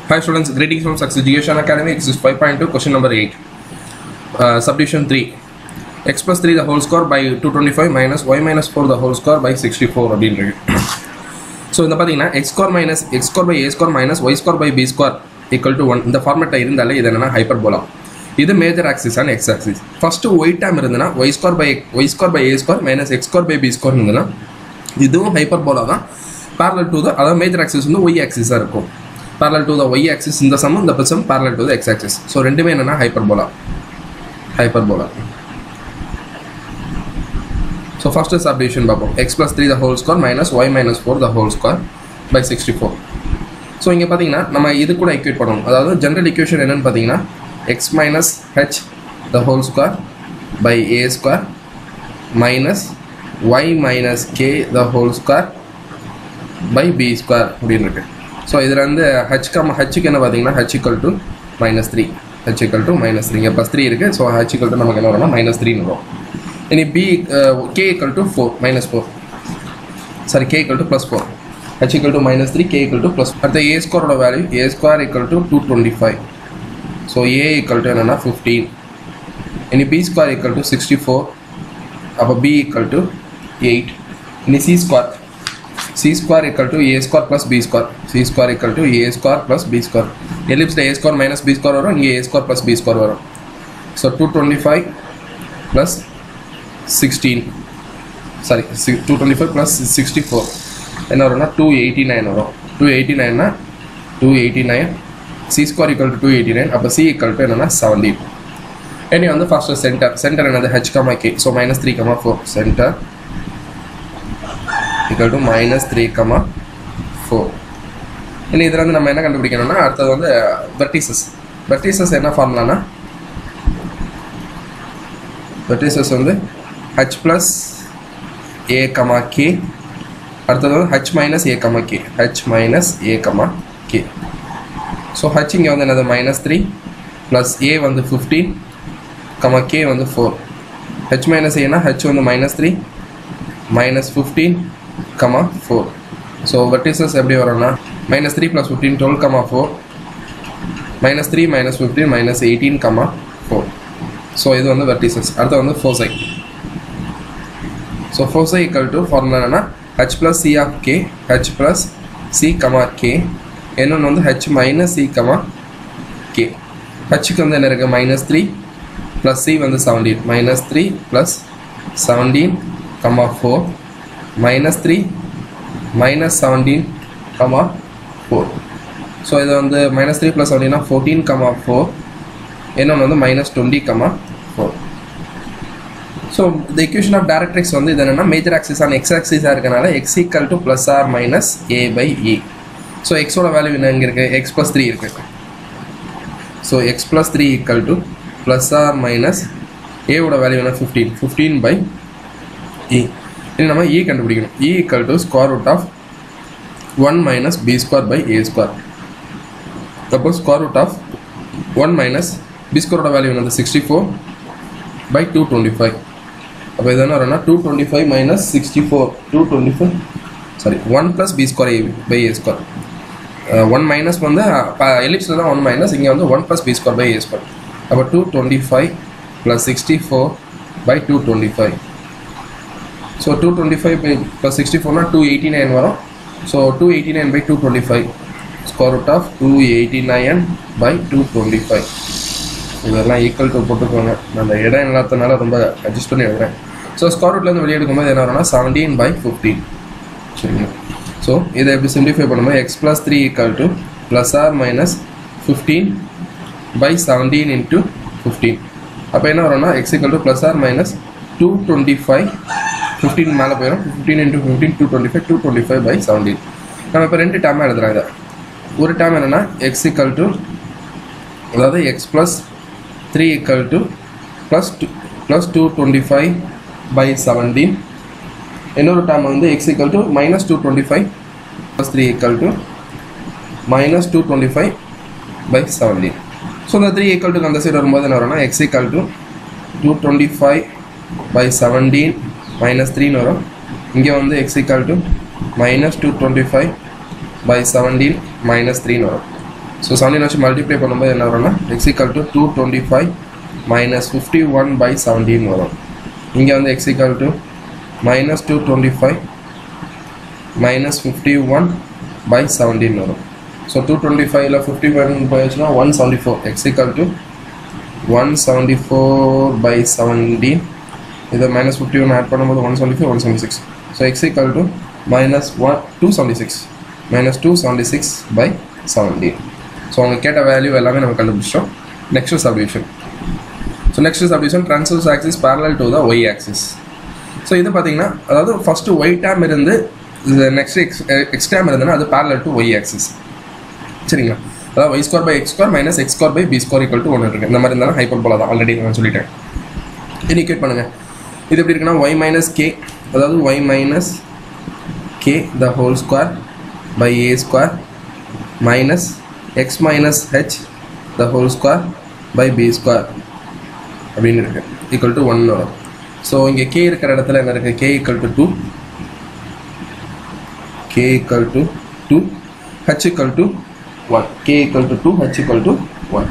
Hi students, greetings from Success Education Academy. Exercise 5.2, question number 8. Uh, subdivision 3. x plus 3 the whole square by 225 minus y minus 4 the whole square by 64 அப்படின்றது so இந்த பார்த்தீங்கன்னா X square minus X square by A square minus Y square by B square equal to one இந்த ஃபார்மேட்டில் இருந்தாலே இது என்னன்னா ஹைப்பர் போலாம் இது major axis and X axis first Y term இருந்ததுன்னா Y square by Y square by A square minus X square by B square இருந்ததுன்னா இதுவும் ஹைப்பர் போலா தான் parallel to the அதாவது மேஜர் ஆக்சிஸ் வந்து ஒய் ஆக்சிஸாக இருக்கும் parallel to the Y axis இந்த சம் இந்த பட்சம் parallel to the X axis so ரெண்டுமே என்னன்னா hyperbola hyperbola so first subdivision பார்ப்போம் X plus three the whole square minus Y minus four the whole square by sixty four so இங்கே பார்த்தீங்கன்னா நம்ம இது கூட equate பண்ணணும் அதாவது ஜென்ரல் equation என்னன்னு பார்த்தீங்கன்னா X minus H the whole square by A square minus Y minus K the whole square by B square அப்படின்னு இருக்கு ஸோ இதில் வந்து ஹச் கம் ஹச்சுக்கு என்ன பார்த்தீங்கன்னா H equal to minus three H equal to minus three இங்கே plus three இருக்குது so H equal to நமக்கு என்ன வரும்னா மைனஸ் த்ரீன்னு வரும் இனி B K equal to four minus four sorry K equal to plus four H equal to minus three K equal to plus அடுத்த A ஸ்கொயரோட value A square equal to two twenty five so A equal to என்னென்னா fifteen இனி B square equal to sixty four அப்போ B equal to eight இனி C square C square equal to A square plus B square C square equal to A square plus B square எலிப்ஸில் A square minus B square வரும் இங்கே A square plus B square வரும் so two twenty five plus sixteen sorry two twenty five plus sixty four என்ன வரும்னா two eighty nine வரும் two eighty நைன்னா two eighty nine C square equal to two eighty nine அப்போ C equal to என்னன்னா seventeen இனி வந்து first center center என்னது H comma K so minus three comma four center equal to minus three comma four இனி இதில் வந்து நம்ம என்ன கண்டுபிடிக்கணும்னா அடுத்தது வந்து வெர்டிசஸ் வெர்டிசஸ் என்ன ஃபார்முலானா வெர்டிசஸ் வந்து H plus A comma K அடுத்தது வந்து H minus A comma K H minus A comma K so H இங்கே வந்து என்னது மைனஸ் த்ரீ ப்ளஸ் ஏ வந்து ஃபிஃப்டீன் கமா கே வந்து ஃபோர் ஹெச் மைனஸ் ஏனா ஹெச் வந்து minus three minus fifteen comma four so vertices எப்படி வரும்னா minus three plus fifteen twelve comma four minus three minus fifteen minus eighteen comma four so இது வந்து vertices அடுத்து வந்து foci so foci equal to formula என்னன்னா H plus C of K H plus C comma K இன்னொன்று வந்து H minus C comma K ஹெச்சுக்கு வந்து என்ன இருக்குது மைனஸ் த்ரீ ப்ளஸ் சி வந்து seventeen minus three plus seventeen comma four minus three minus seventeen comma four so இது வந்து minus three plus செவன்டீனா ஃபோர்டீன் கமா ஃபோர் இன்னொன்று வந்து minus twenty comma four so the equation of directrix வந்து இது என்னன்னா major axis on X ஆக்சிஸாக இருக்கனால X equal to plus or minus A by E so எக்ஸோட வேல்யூ என்ன இங்கே இருக்குது எக்ஸ் ப்ளஸ் த்ரீ இருக்குது so X plus three equal to plus or minus ஏவோட வேல்யூ என்ன ஃபிஃப்டீன் ஃபிஃப்டீன் பை இ இது நம்ம இ கண்டுபிடிக்கணும் E equal to square root of one minus B square by A square அப்போ square root of one minus B ஸ்கொயரோட value என்னது sixty four by two twenty five அப்போ இது என்ன வரும்னா two twenty five minus sixty four two twenty five sorry one plus B square A by A square one minus வந்து எலிப்ஸில் தான் one minus இங்கே வந்து one plus B square by A square அப்போ two twenty five plus sixty four by two twenty five so two twenty five by plus sixty ஃபோர்னா two eighty nine வரும் so two eighty nine by two twenty five square root of two eighty nine by two twenty five இதெல்லாம் equal to போட்டுக்கோங்க நான் அந்த இடம் இல்லாதனால ரொம்ப adjust பண்ணி எழுதுறேன் ஸோ ஸ்கொயர் ரூட்லேருந்து வெளியே எடுக்கும்போது என்ன வரும்னா செவன்டீன் பை ஃபிஃப்டீன் சரிங்களா ஸோ இதை எப்படி சிம்பிளிஃபை பண்ணும்போது X plus three equal to plus or minus fifteen by seventeen into fifteen அப்போ என்ன வரும்னா X equal to plus or minus two twenty five fifteen மேலே போயிடும் fifteen into fifteen two twenty five two twenty five by seventeen நம்ம இப்போ ரெண்டு டேமாக எழுதுறோம் இதை ஒரு டேம் என்னென்னா எக்ஸ் ஈக்குவல் டு அதாவது X plus three equal to plus two plus two twenty five by seventeen இன்னொரு டேம் வந்து X equal to minus two twenty five plus three equal to minus two twenty five by seventeen so இந்த three equal to அந்த side வரும்போது என்ன வரும்னா X equal to two twenty five by seventeen minus த்ரீன்னு வரும் இங்கே வந்து X equal to minus two twenty five by seventeen minus த்ரீன்னு வரும் ஸோ செவன்டீன் வச்சு மல்டிப்ளை பண்ணும்போது என்ன வரும்னா X equal to two twenty five minus fifty one by seventeen வரும் இங்கே வந்து X equal to minus two twenty five minus fifty one by seventeen வரும் ஸோ டூ டுவெண்ட்டி ஃபைவ்ல ஃபிஃப்டி ஒன் போயிடுச்சுன்னா one seventy four x equal to one seventy four by seventeen இதை minus fifty one add பண்ணும்போது one seventy four one seventy six so x equal to minus one two seventy six minus two seventy six by seventeen so அவங்க கேட்ட value எல்லாமே நம்ம கண்டுபிடிச்சோம் next subdivision so next subdivision transverse axis parallel to the y axis so இது பார்த்தீங்கன்னா அதாவது first y term இருந்து next x x term இருந்ததுன்னா அது பேரலல் டு ஒய் ஆக்சிஸ் சரிங்களா அதாவது y square by x square minus X square by B square equal to ஒன்று இருக்குது இந்த மாதிரி இருந்தாலும் ஹைப்பர் போல தான் ஆல்ரெடி நான் சொல்லிட்டேன் இனிகேட் பண்ணுங்கள் இது எப்படி இருக்குன்னா ஒய் மைனஸ் கே அதாவது y minus K the whole square by A square minus x minus H the whole square by B square அப்படின்னு இருக்கு ஈக்குவல் டு ஒன் வரும் ஸோ இங்கே கே இருக்கிற இடத்துல என்ன இருக்குது k equal to two k equal to two h equal to one k equal to two h equal to one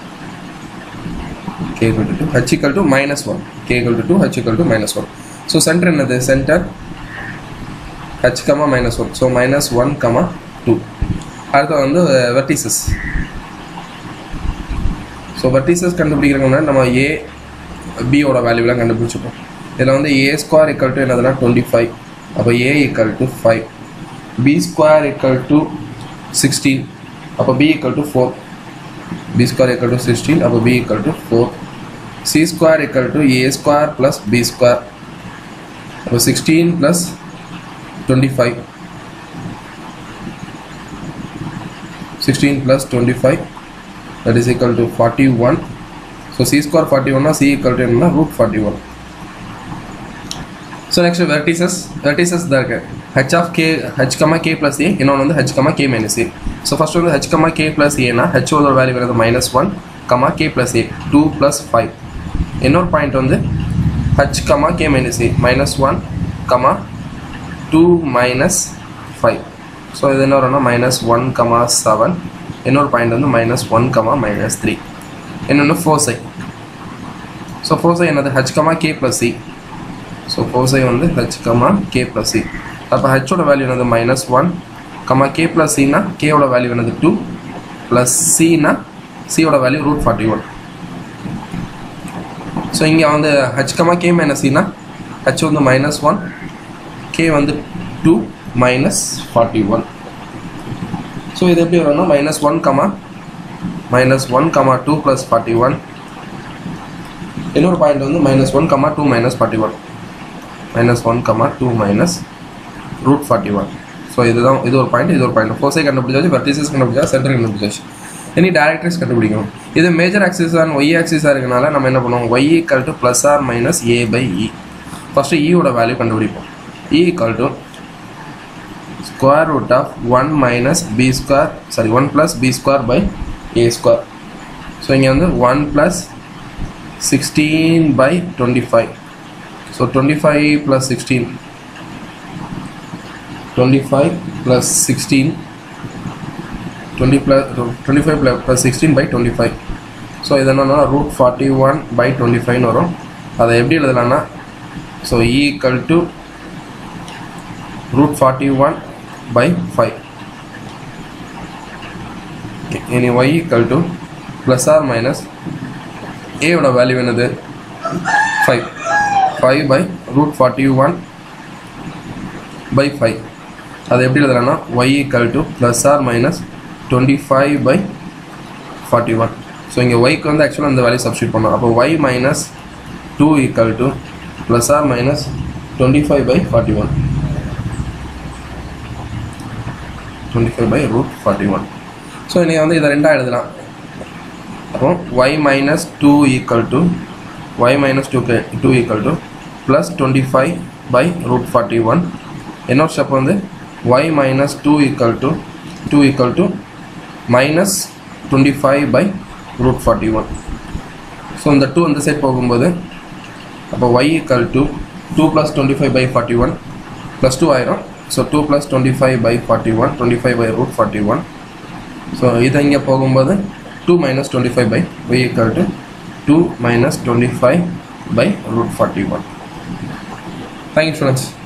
k equal to 2 h equal to minus 1 k equal to 2 h equal to minus 1 so center என்னது center h comma minus 1 so minus 1 comma 2 அடுத்து வந்து vertices so vertices கண்டுபிடிக்கிறதுக்கு முன்னாடி நம்ம ஏ பியோட வேல்யூலாம் கண்டுபிடிச்சிப்போம் இதில் வந்து ஏ ஸ்கொயர் ஈக்குவல் டு என்னதுன்னா டுவெண்ட்டி ஃபைவ் அப்போ a equal to five b square equal to sixteen அப்போ b equal to four b square equal to 16 அப்போ b equal to 4 c square equal to a square plus b square அப்போ 16 plus 25 16 plus 25 that is equal to 41 so c square 41 னா c equal to என்னன்னா root 41 so next vertices vertices தான் இருக்கு h of K h comma k plus a இன்னொன்று வந்து h comma k minus a so first வந்து h comma k plus ஏனா ஹெச்ஓட value வருது minus one comma k plus a two plus five இன்னொரு point வந்து h comma k minus a minus one comma two minus five so இது என்ன வரும்னா minus one comma seven இன்னொரு point வந்து minus one comma minus three இன்னொன்று foci so foci என்னது H comma k plus c so foci வந்து h comma k plus c அப்போ ஹெச்சோட வேல்யூ என்னது minus one comma k plus சினா கேவோட வேல்யூ என்னது டூ ப்ளஸ் சினா சியோட value root forty one so இங்கே வந்து ஹெச் கமா கே மைனஸ் சினா ஹெச் வந்து மைனஸ் ஒன் கே வந்து two minus forty one so இது எப்படி வரும்னா minus one comma minus one comma two plus forty one இன்னொரு பாயிண்ட் வந்து minus one comma two minus forty one minus one comma two minus root forty one so இதுதான் இது ஒரு point இது ஒரு பாயிண்ட் ஃபோர்ஸை கண்டுபிடிச்சாச்சு வெர்டிசஸ் கண்டுபிடிச்சா சென்டர் கண்டுபிடிச்சாச்சு இனி டேரக்டர்ஸ் கண்டுபிடிக்கணும் இது மேஜர் ஆக்சிஸ் அண்ட் ஒய் ஆக்சிஸாக இருக்கனால நம்ம என்ன பண்ணுவோம் y equal to plus or minus A by e first ஈயோட வேல்யூ கண்டுபிடிப்போம் e equal to square root of one minus B square sorry one plus B square by A square so இங்கே வந்து one plus sixteen by twenty five so twenty five plus sixteen twenty five plus sixteen twenty plus twenty five plus sixteen by twenty five so இது என்னன்னா root forty one by twenty ஃபைவ்னு வரும் அதை எப்படி எழுதலாம்னா so equal to root forty one by five இனி y equal to plus or minus ஏவோட value என்னது five five by root forty one by five அது எப்படி எழுதலாம்னா y equal to plus or minus twenty five by forty one so இங்கே ஒய்க்கு வந்து ஆக்சுவலாக அந்த வேல்யூ சப்ஸ்டியூட் பண்ணோம் அப்போ y minus two equal to plus or minus twenty five by forty one twenty five by root forty one so நீங்கள் வந்து இதை ரெண்டாக எழுதலாம் அப்போ y minus two equal to y minus two two equal to plus twenty five by root forty one இன்னொரு step வந்து y minus two equal to two equal to minus twenty five by root forty one so இந்த two இந்த side போகும்போது அப்போ y equal to two plus twenty five by forty one plus two ஆயிரும் so two plus twenty five by forty one twenty five by root forty one so இதை இங்கே போகும்போது two minus twenty five by y equal to two minus twenty five by root forty one thank you students